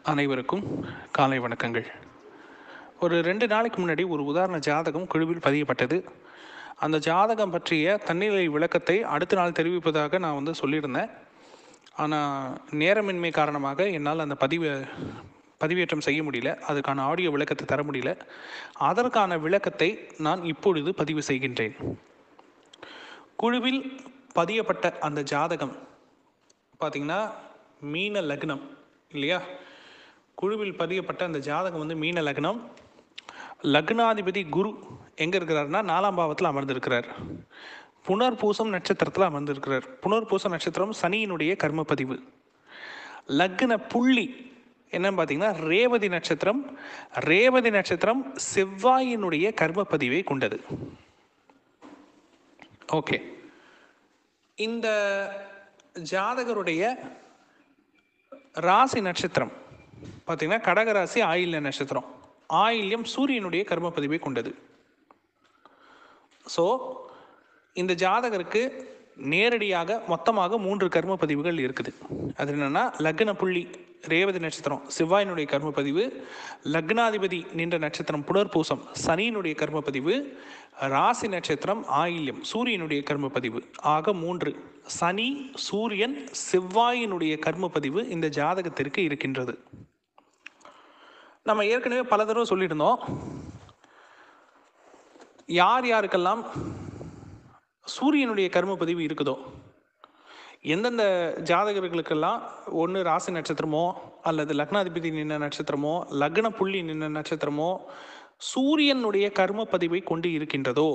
அனைவருக்கும் காலை வணக்கங்கள் ஒரு ரெண்டு நாளைக்கு முன்னாடி ஒரு உதாரண ஜாதகம் குழுவில் பதியப்பட்டது அந்த ஜாதகம் பற்றிய தன்னிலை விளக்கத்தை அடுத்த நாள் தெரிவிப்பதாக நான் வந்து சொல்லியிருந்தேன் ஆனால் நேரமின்மை காரணமாக என்னால் அந்த பதிவை பதிவேற்றம் செய்ய முடியல அதுக்கான ஆடியோ விளக்கத்தை தர முடியல அதற்கான விளக்கத்தை நான் இப்பொழுது பதிவு செய்கின்றேன் குழுவில் பதியப்பட்ட அந்த ஜாதகம் பார்த்தீங்கன்னா மீன லக்னம் இல்லையா குழுவில் பதியப்பட்ட அந்த ஜாதகம் வந்து மீன லக்னம் லக்னாதிபதி குரு எங்கே இருக்கிறாருன்னா நாலாம் பாவத்தில் அமர்ந்திருக்கிறார் புனர்பூசம் நட்சத்திரத்தில் அமர்ந்திருக்கிறார் புனர்பூசம் நட்சத்திரம் சனியினுடைய கர்மப்பதிவு லக்ன புள்ளி என்னன்னு பார்த்தீங்கன்னா ரேவதி நட்சத்திரம் ரேவதி நட்சத்திரம் செவ்வாயினுடைய கர்மப்பதிவை கொண்டது ஓகே இந்த ஜாதகருடைய ராசி நட்சத்திரம் பார்த்தீங்கன்னா கடகராசி ஆயில்ய நட்சத்திரம் ஆயில்யம் சூரியனுடைய கர்மப்பதிவை கொண்டது ஸோ இந்த ஜாதகருக்கு நேரடியாக மொத்தமாக மூன்று கர்ம பதிவுகள் இருக்குது அது என்னன்னா லக்ன புள்ளி ரேவதி நட்சத்திரம் செவ்வாயினுடைய கர்மப்பதிவு லக்னாதிபதி நின்ற நட்சத்திரம் புனர்பூசம் சனியினுடைய கர்மப்பதிவு ராசி நட்சத்திரம் ஆயில்யம் சூரியனுடைய கர்மப்பதிவு ஆக மூன்று சனி சூரியன் செவ்வாயினுடைய கர்மப்பதிவு இந்த ஜாதகத்திற்கு இருக்கின்றது நம்ம ஏற்கனவே பல தடவை சொல்லியிருந்தோம் யார் யாருக்கெல்லாம் சூரியனுடைய கர்மப்பதிவு இருக்குதோ எந்தெந்த ஜாதகர்களுக்கெல்லாம் ஒன்று ராசி நட்சத்திரமோ அல்லது லக்னாதிபதி நின்ன நட்சத்திரமோ லக்ன புள்ளி நின்ன நட்சத்திரமோ சூரியனுடைய கர்மப்பதிவை கொண்டு இருக்கின்றதோ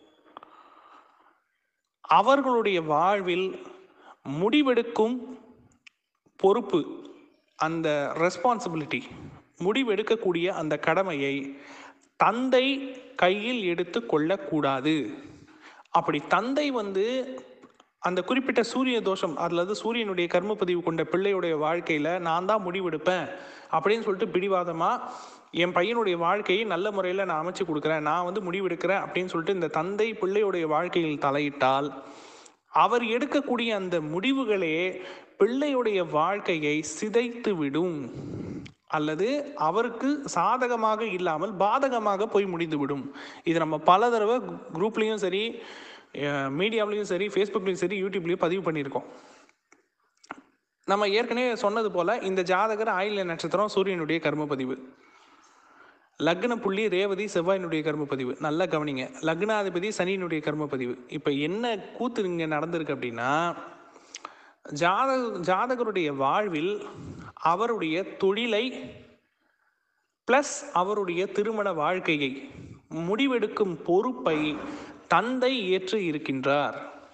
அவர்களுடைய வாழ்வில் முடிவெடுக்கும் பொறுப்பு அந்த ரெஸ்பான்சிபிலிட்டி முடிவெடுக்கக்கூடிய அந்த கடமையை தந்தை கையில் எடுத்து கொள்ளக்கூடாது அப்படி தந்தை வந்து அந்த குறிப்பிட்ட சூரிய தோஷம் அல்லது சூரியனுடைய கர்மப்பதிவு கொண்ட பிள்ளையுடைய வாழ்க்கையில் நான் தான் முடிவெடுப்பேன் அப்படின்னு சொல்லிட்டு பிடிவாதமாக என் பையனுடைய வாழ்க்கையை நல்ல முறையில் நான் அமைச்சு கொடுக்குறேன் நான் வந்து முடிவெடுக்கிறேன் அப்படின்னு சொல்லிட்டு இந்த தந்தை பிள்ளையுடைய வாழ்க்கையில் தலையிட்டால் அவர் எடுக்கக்கூடிய அந்த முடிவுகளே பிள்ளையுடைய வாழ்க்கையை சிதைத்து விடும் அல்லது அவருக்கு சாதகமாக இல்லாமல் பாதகமாக போய் முடிந்துவிடும் இது நம்ம பல தடவை குரூப்லேயும் சரி மீடியாவிலையும் சரி ஃபேஸ்புக்லேயும் சரி யூடியூப்லேயும் பதிவு பண்ணியிருக்கோம் நம்ம ஏற்கனவே சொன்னது போல இந்த ஜாதகர் ஆயில்ய நட்சத்திரம் சூரியனுடைய கர்மப்பதிவு லக்ன புள்ளி ரேவதி செவ்வாயினுடைய கர்மப்பதிவு நல்லா கவனிங்க லக்னாதிபதி சனியினுடைய கர்மப்பதிவு இப்போ என்ன கூத்து இங்கே நடந்திருக்கு அப்படின்னா ஜாதக ஜாதகருடைய வாழ்வில் அவருடைய தொழிலை ப்ளஸ் அவருடைய திருமண வாழ்க்கையை முடிவெடுக்கும் பொறுப்பை தந்தை ஏற்று இருக்கின்றார்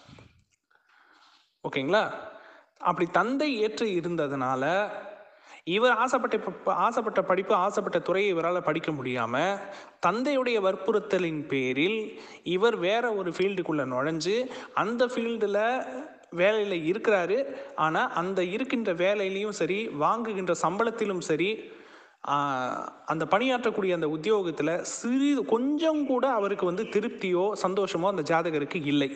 ஓகேங்களா அப்படி தந்தை ஏற்று இருந்ததுனால இவர் ஆசைப்பட்ட ப- ஆசைப்பட்ட படிப்பு ஆசைப்பட்ட துறையை இவரால் படிக்க முடியாமல் தந்தையுடைய வற்புறுத்தலின் பேரில் இவர் வேற ஒரு ஃபீல்டுக்குள்ளே நுழைஞ்சு அந்த ஃபீல்டில் வேலையில் இருக்கிறாரு ஆனால் அந்த இருக்கின்ற வேலையிலையும் சரி வாங்குகின்ற சம்பளத்திலும் சரி ஆஹ், அந்த பணியாற்றக்கூடிய அந்த உத்தியோகத்தில் சிறிது கொஞ்சம் கூட அவருக்கு வந்து திருப்தியோ சந்தோஷமோ அந்த ஜாதகருக்கு இல்லை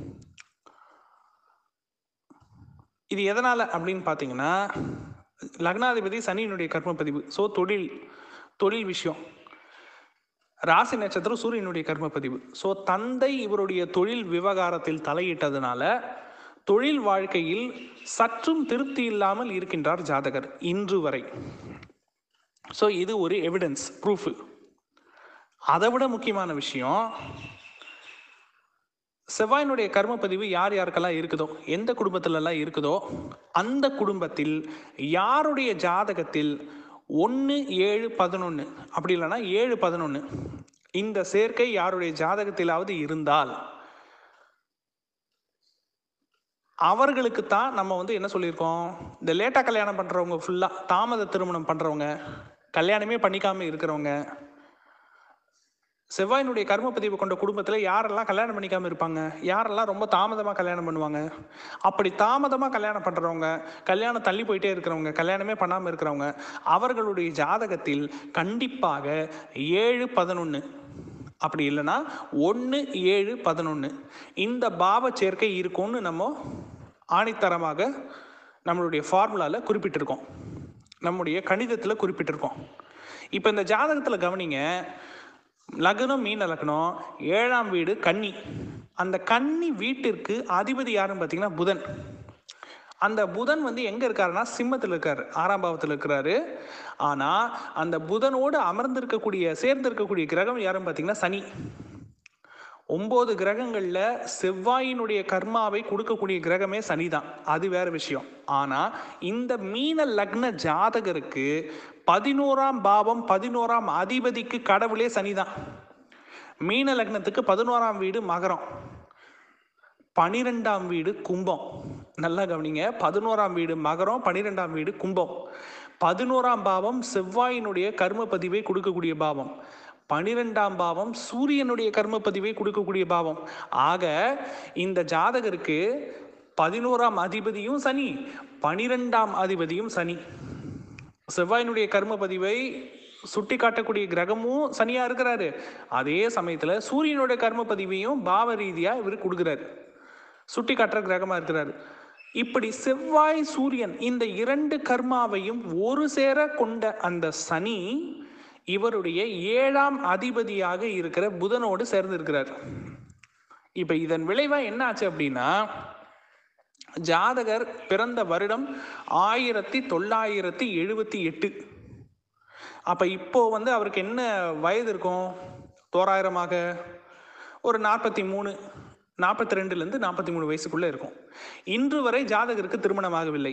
இது எதனால் அப்படின்னு பார்த்தீங்கன்னா லக்னாதிபதி சனியினுடைய கர்மப்பதிவு ஸோ தொழில் தொழில் விஷயம் ராசி நட்சத்திரம் சூரியனுடைய கர்மப்பதிவு ஸோ தந்தை இவருடைய தொழில் விவகாரத்தில் தலையிட்டதுனால தொழில் வாழ்க்கையில் சற்றும் திருப்தி இல்லாமல் இருக்கின்றார் ஜாதகர் இன்று வரை ஸோ இது ஒரு எவிடன்ஸ் ப்ரூஃபு அதை விட முக்கியமான விஷயம் செவ்வாயினுடைய கர்மப்பதிவு யார் யாருக்கெல்லாம் இருக்குதோ எந்த குடும்பத்திலலாம் இருக்குதோ அந்த குடும்பத்தில் யாருடைய ஜாதகத்தில் ஒன்று ஏழு பதினொன்று அப்படி இல்லைன்னா ஏழு பதினொன்று இந்த சேர்க்கை யாருடைய ஜாதகத்திலாவது இருந்தால் அவர்களுக்கு தான் நம்ம வந்து என்ன சொல்லியிருக்கோம் இந்த லேட்டாக கல்யாணம் பண்ணுறவங்க ஃபுல்லாக தாமத திருமணம் பண்ணுறவங்க கல்யாணமே பண்ணிக்காம இருக்கிறவங்க செவ்வாயினுடைய கர்மப்பதிவு கொண்ட குடும்பத்தில் யாரெல்லாம் கல்யாணம் பண்ணிக்காம இருப்பாங்க யாரெல்லாம் ரொம்ப தாமதமாக கல்யாணம் பண்ணுவாங்க அப்படி தாமதமாக கல்யாணம் பண்ணுறவங்க கல்யாணம் தள்ளி போயிட்டே இருக்கிறவங்க கல்யாணமே பண்ணாமல் இருக்கிறவங்க அவர்களுடைய ஜாதகத்தில் கண்டிப்பாக ஏழு பதினொன்று அப்படி இல்லைன்னா ஒன்று ஏழு பதினொன்று இந்த பாவ சேர்க்கை இருக்கும்னு நம்ம ஆணித்தரமாக நம்மளுடைய ஃபார்முலாவில் குறிப்பிட்டிருக்கோம் நம்முடைய கணிதத்தில் குறிப்பிட்டிருக்கோம் இப்போ இந்த ஜாதகத்தில் கவனிங்க லக்னம் மீன லக்னம் ஏழாம் வீடு கன்னி அந்த கன்னி வீட்டிற்கு அதிபதி யாருன்னு பார்த்தீங்கன்னா புதன் அந்த புதன் வந்து எங்க இருக்காருன்னா சிம்மத்தில் இருக்காரு ஆறாம் பாவத்தில் இருக்கிறாரு ஆனா அந்த புதனோடு அமர்ந்திருக்கக்கூடிய சேர்ந்திருக்கக்கூடிய கிரகம் யாருன்னு பார்த்தீங்கன்னா சனி ஒன்பது கிரகங்கள்ல செவ்வாயினுடைய கர்மாவை கொடுக்கக்கூடிய கிரகமே சனி தான் அது வேற விஷயம் ஆனா இந்த மீன லக்ன ஜாதகருக்கு பதினோராம் பாவம் பதினோராம் அதிபதிக்கு கடவுளே சனி தான் மீன லக்னத்துக்கு பதினோராம் வீடு மகரம் பனிரெண்டாம் வீடு கும்பம் நல்லா கவனிங்க பதினோராம் வீடு மகரம் பனிரெண்டாம் வீடு கும்பம் பதினோராம் பாவம் செவ்வாயினுடைய கர்ம பதிவை கொடுக்கக்கூடிய பாவம் பனிரெண்டாம் பாவம் சூரியனுடைய கர்ம பதிவை கொடுக்கக்கூடிய பாவம் ஆக இந்த ஜாதகருக்கு பதினோராம் அதிபதியும் சனி பனிரெண்டாம் அதிபதியும் சனி செவ்வாயினுடைய கர்ம பதிவை சுட்டி காட்டக்கூடிய கிரகமும் சனியா இருக்கிறாரு அதே சமயத்துல சூரியனுடைய கர்ம பதிவையும் பாவ ரீதியா இவர் கொடுக்குறாரு சுட்டி காட்டுற கிரகமா இருக்கிறாரு இப்படி செவ்வாய் சூரியன் இந்த இரண்டு கர்மாவையும் ஒரு சேர கொண்ட அந்த சனி இவருடைய ஏழாம் அதிபதியாக இருக்கிற புதனோடு சேர்ந்து இருக்கிறார் இப்ப இதன் விளைவா என்ன ஆச்சு அப்படின்னா ஜாதகர் பிறந்த வருடம் ஆயிரத்தி தொள்ளாயிரத்தி எழுபத்தி எட்டு அப்ப இப்போ வந்து அவருக்கு என்ன வயது இருக்கும் தோராயிரமாக ஒரு நாற்பத்தி மூணு நாற்பத்தி ரெண்டுலேருந்து நாற்பத்தி மூணு வயசுக்குள்ளே இருக்கும் இன்று வரை ஜாதகருக்கு திருமணமாகவில்லை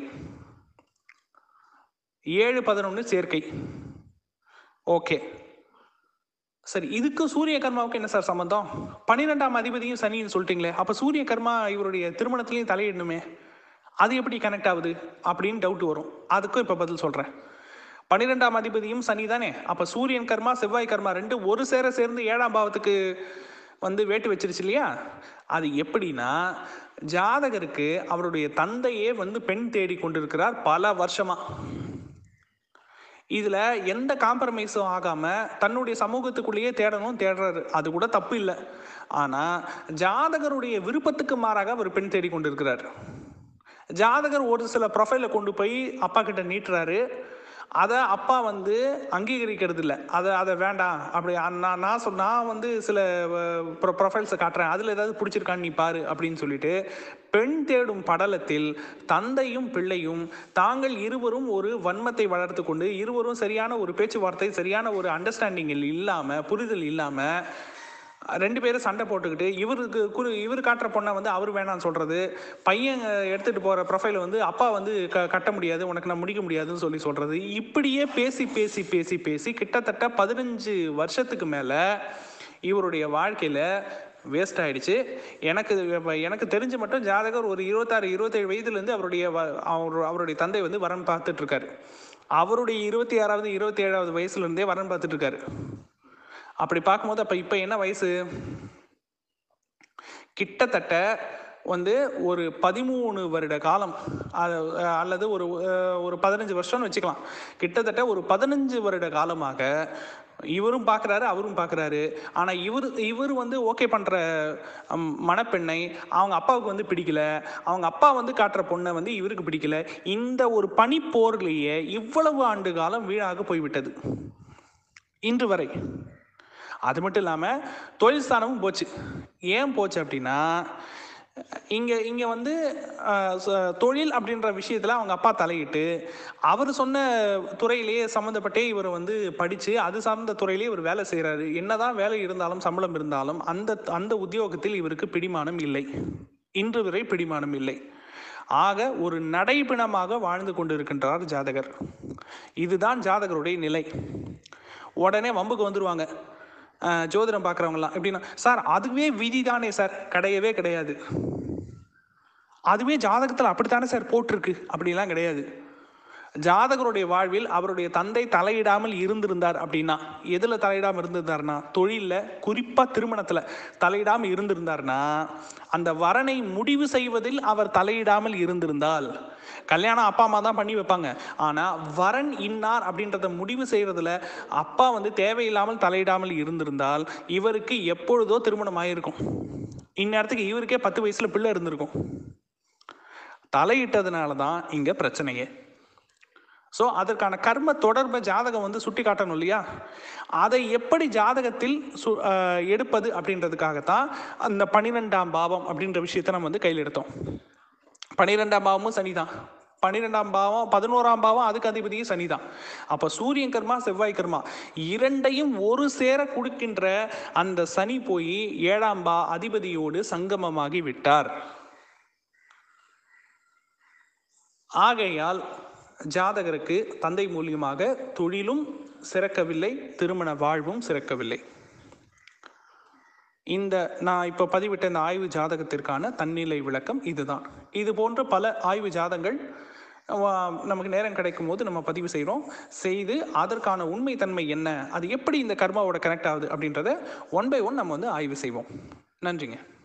ஏழு பதினொன்று சேர்க்கை ஓகே சரி இதுக்கு சூரிய கர்மாவுக்கு என்ன சார் சம்பந்தம் பன்னிரெண்டாம் அதிபதியும் சனின்னு சொல்லிட்டீங்களே அப்போ சூரிய கர்மா இவருடைய திருமணத்திலையும் தலையிடணுமே அது எப்படி கனெக்ட் ஆகுது அப்படின்னு டவுட் வரும் அதுக்கும் இப்போ பதில் சொல்கிறேன் பன்னிரெண்டாம் அதிபதியும் சனி தானே அப்போ சூரியன் கர்மா செவ்வாய் கர்மா ரெண்டு ஒரு சேர சேர்ந்து ஏழாம் பாவத்துக்கு வந்து வேட்டு வச்சிருச்சு இல்லையா அது எப்படின்னா ஜாதகருக்கு அவருடைய தந்தையே வந்து பெண் தேடி கொண்டிருக்கிறார் பல வருஷமா இதுல எந்த காம்ப்ரமைஸும் ஆகாம தன்னுடைய சமூகத்துக்குள்ளேயே தேடணும் தேடுறாரு அது கூட தப்பு இல்லை ஆனா ஜாதகருடைய விருப்பத்துக்கு மாறாக அவர் பெண் தேடி கொண்டிருக்கிறார் ஜாதகர் ஒரு சில ப்ரொஃபைலை கொண்டு போய் அப்பா கிட்ட நீட்டுறாரு அதை அப்பா வந்து அங்கீகரிக்கிறது இல்லை அதை அதை வேண்டாம் அப்படி நான் நான் சொல் நான் வந்து சில ப்ரொஃபைல்ஸை காட்டுறேன் அதில் ஏதாவது பிடிச்சிருக்கான்னு நீ பாரு அப்படின்னு சொல்லிட்டு பெண் தேடும் படலத்தில் தந்தையும் பிள்ளையும் தாங்கள் இருவரும் ஒரு வன்மத்தை வளர்த்து கொண்டு இருவரும் சரியான ஒரு பேச்சுவார்த்தை சரியான ஒரு அண்டர்ஸ்டாண்டிங்கில் இல்லாமல் புரிதல் இல்லாமல் ரெண்டு பேரும் சண்டை போட்டுக்கிட்டு இவருக்கு குரு இவர் காட்டுற பொண்ணை வந்து அவர் வேணாம்னு சொல்றது பையன் எடுத்துட்டு போற ப்ரொஃபைல வந்து அப்பா வந்து க கட்ட முடியாது உனக்கு நான் முடிக்க முடியாதுன்னு சொல்லி சொல்றது இப்படியே பேசி பேசி பேசி பேசி கிட்டத்தட்ட பதினஞ்சு வருஷத்துக்கு மேல இவருடைய வாழ்க்கையில வேஸ்ட் ஆயிடுச்சு எனக்கு எனக்கு தெரிஞ்சு மட்டும் ஜாதகர் ஒரு இருபத்தாறு இருபத்தேழு வயதுலேருந்து அவருடைய வ- அவர் அவருடைய தந்தை வந்து வரன் பார்த்துட்டு இருக்காரு அவருடைய இருபத்தி ஆறாவது இருபத்தி ஏழாவது வயசுல இருந்தே வரன் பார்த்துட்டு இருக்காரு அப்படி பார்க்கும்போது அப்ப இப்ப என்ன வயசு கிட்டத்தட்ட வந்து ஒரு பதிமூணு வருட காலம் அது, அஹ், அல்லது ஒரு அஹ், ஒரு பதினஞ்சு வருஷம்னு வச்சுக்கலாம் கிட்டத்தட்ட ஒரு பதினஞ்சு வருட காலமாக இவரும் பார்க்குறாரு அவரும் பார்க்குறாரு ஆனால் இவர் இவர் வந்து ஓகே பண்ணுற மணப்பெண்ணை அவங்க அப்பாவுக்கு வந்து பிடிக்கல அவங்க அப்பா வந்து காட்டுற பொண்ணை வந்து இவருக்கு பிடிக்கல இந்த ஒரு பனிப்போர்லேயே இவ்வளவு ஆண்டு காலம் வீணாக போய்விட்டது இன்று வரை அது மட்டும் இல்லாமல் தொழில் ஸ்தானமும் போச்சு ஏன் போச்சு அப்படின்னா இங்கே இங்கே வந்து அஹ், ச- தொழில் அப்படின்ற விஷயத்தில் அவங்க அப்பா தலையிட்டு அவர் சொன்ன துறையிலேயே சம்மந்தப்பட்டே இவர் வந்து படித்து அது சார்ந்த துறையிலே இவர் வேலை செய்கிறாரு என்னதான் வேலை இருந்தாலும் சம்பளம் இருந்தாலும் அந்த அந்த உத்தியோகத்தில் இவருக்கு பிடிமானம் இல்லை இன்று வரை பிடிமானம் இல்லை ஆக ஒரு நடைபிணமாக வாழ்ந்து கொண்டிருக்கின்றார் ஜாதகர் இதுதான் ஜாதகருடைய நிலை உடனே வம்புக்கு வந்துருவாங்க அஹ், ஜோதிடம் பார்க்குறவங்கலாம் எப்படின்னா சார் அதுவே விதி தானே சார் கிடையவே கிடையாது அதுவே ஜாதகத்தில் அப்படித்தானே சார் போட்டிருக்கு அப்படிலாம் கிடையாது ஜாதகருடைய வாழ்வில் அவருடைய தந்தை தலையிடாமல் இருந்திருந்தார் அப்படின்னா எதில் தலையிடாமல் இருந்திருந்தார்னா தொழிலில் குறிப்பாக திருமணத்தில் தலையிடாமல் இருந்திருந்தார்னா அந்த வரனை முடிவு செய்வதில் அவர் தலையிடாமல் இருந்திருந்தால் கல்யாணம் அப்பா அம்மா தான் பண்ணி வைப்பாங்க ஆனால் வரன் இன்னார் அப்படின்றத முடிவு செய்கிறதுல அப்பா வந்து தேவையில்லாமல் தலையிடாமல் இருந்திருந்தால் இவருக்கு எப்பொழுதோ திருமணம் ஆயிருக்கும் இந்நேரத்துக்கு இவருக்கே பத்து வயசுல பிள்ளை இருந்திருக்கும் தலையிட்டதுனால தான் இங்க பிரச்சனையே ஸோ அதற்கான கர்ம தொடர்பை ஜாதகம் வந்து சுட்டி காட்டணும் இல்லையா அதை எப்படி ஜாதகத்தில் சு அஹ் எடுப்பது அப்படின்றதுக்காகத்தான் அந்த பன்னிரெண்டாம் பாவம் அப்படின்ற விஷயத்தை நம்ம வந்து கையில் எடுத்தோம் பன்னிரெண்டாம் பாவமும் சனி தான் பன்னிரெண்டாம் பாவம் பதினோராம் பாவம் அதுக்கு அதிபதியும் சனி தான் அப்போ சூரியன் கர்மா செவ்வாய் கர்மா இரண்டையும் ஒரு சேர கொடுக்கின்ற அந்த சனி போய் ஏழாம் பா அதிபதியோடு சங்கமமாகி விட்டார் ஆகையால் ஜாதகருக்கு தந்தை மூலியமாக தொழிலும் சிறக்கவில்லை திருமண வாழ்வும் சிறக்கவில்லை இந்த நான் இப்போ பதிவிட்ட இந்த ஆய்வு ஜாதகத்திற்கான தன்னிலை விளக்கம் இதுதான் இது போன்ற பல ஆய்வு ஜாதங்கள் அஹ், நமக்கு நேரம் கிடைக்கும் போது நம்ம பதிவு செய்கிறோம் செய்து அதற்கான உண்மைத்தன்மை என்ன அது எப்படி இந்த கர்மாவோட கனெக்ட் ஆகுது அப்படின்றத ஒன் பை ஒன் நம்ம வந்து ஆய்வு செய்வோம் நன்றிங்க